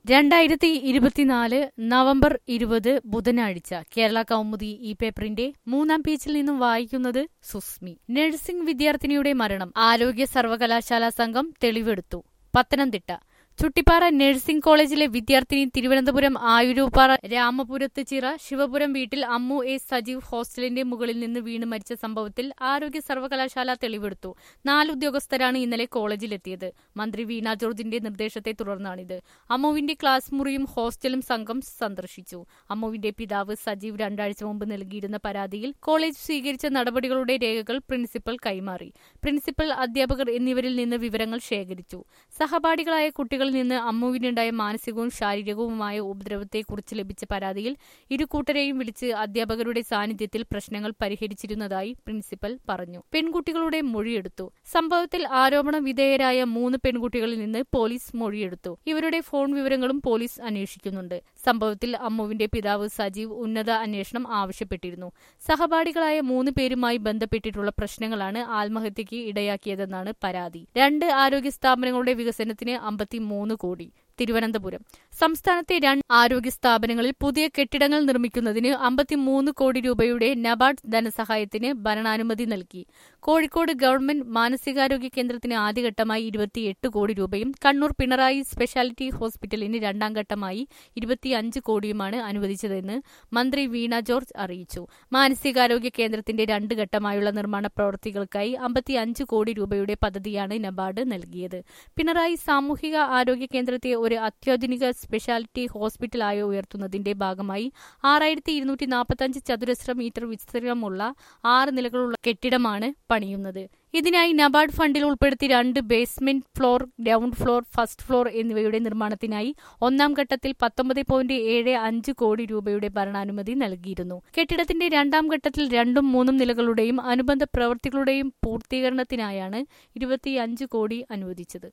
രണ്ടായിരത്തി ഇരുപത്തിനാല് നവംബർ ഇരുപത് ബുധനാഴ്ച കേരള കൗമുദി ഈ പേപ്പറിന്റെ മൂന്നാം പേജിൽ നിന്നും വായിക്കുന്നത് സുസ്മി നഴ്സിംഗ് വിദ്യാർത്ഥിനിയുടെ മരണം ആരോഗ്യ സർവകലാശാല സംഘം തെളിവെടുത്തു പത്തനംതിട്ട ചുട്ടിപ്പാറ നഴ്സിംഗ് കോളേജിലെ വിദ്യാർത്ഥിനി തിരുവനന്തപുരം ആയുരൂപ്പാറ രാമപുരത്ത് ചിറ ശിവപുരം വീട്ടിൽ അമ്മു എ സജീവ് ഹോസ്റ്റലിന്റെ മുകളിൽ നിന്ന് വീണ് മരിച്ച സംഭവത്തിൽ ആരോഗ്യ സർവകലാശാല തെളിവെടുത്തു നാല് ഉദ്യോഗസ്ഥരാണ് ഇന്നലെ കോളേജിലെത്തിയത് മന്ത്രി വീണ ജോർജിന്റെ നിർദ്ദേശത്തെ തുടർന്നാണിത് അമ്മുവിന്റെ ക്ലാസ് മുറിയും ഹോസ്റ്റലും സംഘം സന്ദർശിച്ചു അമ്മുവിന്റെ പിതാവ് സജീവ് രണ്ടാഴ്ച മുമ്പ് നൽകിയിരുന്ന പരാതിയിൽ കോളേജ് സ്വീകരിച്ച നടപടികളുടെ രേഖകൾ പ്രിൻസിപ്പൽ കൈമാറി പ്രിൻസിപ്പൽ അധ്യാപകർ എന്നിവരിൽ നിന്ന് വിവരങ്ങൾ ശേഖരിച്ചു സഹപാഠികളായ കുട്ടികളിൽ നിന്ന് അമ്മുവിനുണ്ടായ മാനസികവും ശാരീരികവുമായ ഉപദ്രവത്തെക്കുറിച്ച് ലഭിച്ച പരാതിയിൽ ഇരു കൂട്ടരെയും വിളിച്ച് അധ്യാപകരുടെ സാന്നിധ്യത്തിൽ പ്രശ്നങ്ങൾ പരിഹരിച്ചിരുന്നതായി പ്രിൻസിപ്പൽ പറഞ്ഞു പെൺകുട്ടികളുടെ മൊഴിയെടുത്തു സംഭവത്തിൽ ആരോപണ വിധേയരായ മൂന്ന് പെൺകുട്ടികളിൽ നിന്ന് പോലീസ് മൊഴിയെടുത്തു ഇവരുടെ ഫോൺ വിവരങ്ങളും പോലീസ് അന്വേഷിക്കുന്നുണ്ട് സംഭവത്തിൽ അമ്മുവിന്റെ പിതാവ് സജീവ് ഉന്നത അന്വേഷണം ആവശ്യപ്പെട്ടിരുന്നു സഹപാഠികളായ മൂന്ന് പേരുമായി ബന്ധപ്പെട്ടിട്ടുള്ള പ്രശ്നങ്ങളാണ് ആത്മഹത്യയ്ക്ക് ഇടയാക്കിയതെന്നാണ് പരാതി രണ്ട് ആരോഗ്യ സ്ഥാപനങ്ങളുടെ വികസനത്തിന് അമ്പത്തിമൂന്ന് കോടി തിരുവനന്തപുരം സംസ്ഥാനത്തെ രണ്ട് ആരോഗ്യ സ്ഥാപനങ്ങളിൽ പുതിയ കെട്ടിടങ്ങൾ നിർമ്മിക്കുന്നതിന് അമ്പത്തിമൂന്ന് കോടി രൂപയുടെ നബാർഡ് ധനസഹായത്തിന് ഭരണാനുമതി നൽകി കോഴിക്കോട് ഗവൺമെന്റ് മാനസികാരോഗ്യ കേന്ദ്രത്തിന് ആദ്യഘട്ടമായി ഇരുപത്തിയെട്ട് കോടി രൂപയും കണ്ണൂർ പിണറായി സ്പെഷ്യാലിറ്റി ഹോസ്പിറ്റലിന് രണ്ടാം ഘട്ടമായി ഇരുപത്തിയഞ്ച് കോടിയുമാണ് അനുവദിച്ചതെന്ന് മന്ത്രി വീണ ജോർജ് അറിയിച്ചു മാനസികാരോഗ്യ കേന്ദ്രത്തിന്റെ രണ്ട് ഘട്ടമായുള്ള നിർമ്മാണ പ്രവൃത്തികൾക്കായി അമ്പത്തിയഞ്ച് കോടി രൂപയുടെ പദ്ധതിയാണ് നബാർഡ് നൽകിയത് പിണറായി സാമൂഹിക ആരോഗ്യ കേന്ദ്രത്തെ ഒരു അത്യാധുനിക സ്പെഷ്യാലിറ്റി ഹോസ്പിറ്റലായി ഉയർത്തുന്നതിന്റെ ഭാഗമായി ആറായിരത്തി ഇരുന്നൂറ്റി നാൽപ്പത്തഞ്ച് ചതുരശ്ര മീറ്റർ വിസ്തീർണമുള്ള ആറ് നിലകളുള്ള കെട്ടിടമാണ് പണിയുന്നത് ഇതിനായി നബാർഡ് ഫണ്ടിൽ ഉൾപ്പെടുത്തി രണ്ട് basement floor ground floor first floor എന്നിവയുടെ നിർമ്മാണത്തിനായി ഒന്നാം ഘട്ടത്തിൽ പത്തൊമ്പത് പോയിന്റ് ഏഴ് അഞ്ച് കോടി രൂപയുടെ ഭരണാനുമതി നൽകിയിരുന്നു കെട്ടിടത്തിന്റെ രണ്ടാം ഘട്ടത്തിൽ രണ്ടും മൂന്നും നിലകളുടെയും അനുബന്ധ പ്രവൃത്തികളുടെയും പൂർത്തീകരണത്തിനായാണ് ഇരുപത്തിയഞ്ച് കോടി അനുവദിച്ചത്